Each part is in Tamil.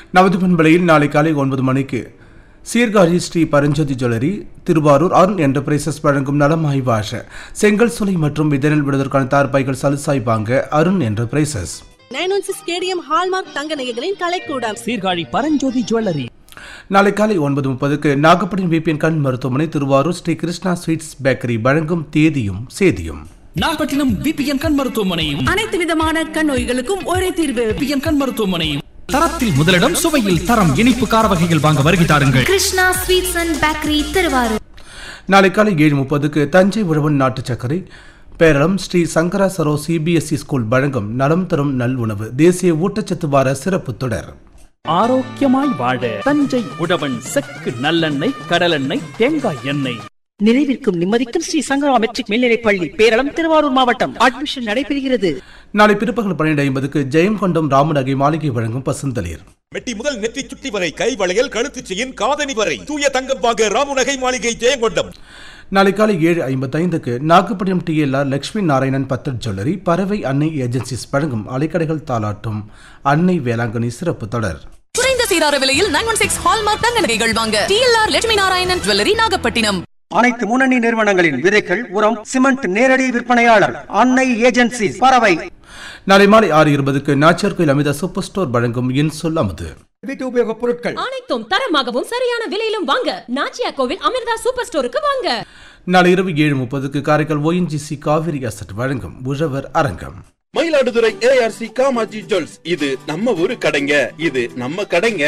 நமது பண்பலையில் நாளை காலை ஒன்பது மணிக்கு சீர்காழி ஸ்ரீ பரஞ்சோதி ஜுவல்லரி திருவாரூர் அருண் என்டர்பிரைசஸ் வழங்கும் நலம் ஆய்வாஷ செங்கல் சுலை மற்றும் விதனல் விடுவதற்கான தார்பாய்கள் சலுசாய் வாங்க Arun enterprises nine one six KDM hallmark தங்க நகைகளின் கலைக்கூடம் சீர்காழி பரஞ்சோதி ஜுவல்லரி நாளை காலை ஒன்பது முப்பதுக்கு நாகப்பட்டினம் விபிஎன் கண் மருத்துவமனை திருவாரூர் ஸ்ரீ கிருஷ்ணா ஸ்வீட்ஸ் பேக்கரி வழங்கும் தேதியும் சேதியும் நாகப்பட்டினம் விபிஎன் கண் மருத்துவமனையும் அனைத்து விதமான கண் நோய்களுக்கும் ஒரே தீர்வு விபிஎன் கண் மருத்துவமனையும் தரத்தில் முதலிடம் சுவையில் தரம் இனிப்பு கார வகைகள் வாங்க வருகை தாருங்கள் Krishna sweets and bakery Thiruvarur நாளை காலை ஏழு முப்பதுக்கு தஞ்சை உழவன் நாட்டு சர்க்கரை பேரளம் ஸ்ரீ சங்கரா சரோ சிபிஎஸ்இ ஸ்கூல் வழங்கும் நலம் தரும் நல் உணவு தேசிய ஊட்டச்சத்து வார சிறப்பு தொடர் ஆரோக்கியமாய் வாழ தஞ்சை உழவன் செக்கு நல்லெண்ணெய் கடலெண்ணெய் தேங்காய் எண்ணெய் நிறைவிற்கும் நிம்மதிக்கும் ஸ்ரீ சங்கரா மெட்ரிக் மேல்நிலைப் பள்ளி பேரளம் திருவாரூர் மாவட்டம் அட்மிஷன் நடைபெறுகிறது நாளை பிற்பகல் பன்னிரண்டு ஐம்பதுக்கு ஜெயங்கொண்டம் ராமநகை மாளிகை வழங்கும் பசுந்தளிர் மெட்டி முதல் நெற்றி சுட்டி வரை கை வளையல் கழுத்து செயின் காதணி வரை தூய தங்கம் வாங்க ராமுநகை மாளிகை ஜெயங்கொண்டம் நாளை காலை ஏழு ஐம்பத்தைந்துக்கு நாகப்பட்டினம் டிஎல்ஆர் லட்சுமி நாராயணன் பத்தர் ஜுவல்லரி பறவை அன்னை ஏஜென்சிஸ் வழங்கும் அலைக்கடைகள் தாளாட்டும் அன்னை வேளாங்கண்ணி சிறப்பு தொடர் குறைந்த சீரார விலையில் நைன் ஒன் சிக்ஸ் ஹால்மார்க் தங்க நகைகள் வாங்க டிஎல்ஆர் லட்சுமி நாராயணன் ஜுவல்லரி நாகப்பட்டினம் அனைத்து முன்னணி நிறுவனங்களின் விதைகள் உரம் சிமெண்ட் நேரடி விற்பனையாளர் அன்னை ஏஜென்சி பறவை நாளை மாலை ஆறு இருபதுக்கு நாச்சர் கோயில் அமிதா சூப்பர் ஸ்டோர் வழங்கும் இன்சொல் அமுது வீட்டு உபயோகப் பொருட்கள் அனைத்தும் தரமாகவும் சரியான விலையிலும் வாங்க நாச்சியா கோவில் அமிர்தா சூப்பர் ஸ்டோருக்கு வாங்க நாளை இரவு ஏழு முப்பதுக்கு காரைக்கால் ஓஎன்ஜிசி காவிரி அசட் வழங்கும் உழவர் அரங்கம் மயிலாடுதுறை ஏஆர்சி காமாஜி ஜுவல்ஸ் இது நம்ம ஊரு கடைங்க இது நம்ம கடைங்க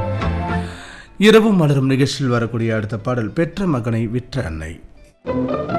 இரவு மலரும் நிகழ்ச்சியில் வரக்கூடிய அடுத்த பாடல் பெற்ற மகனை விற்ற அன்னை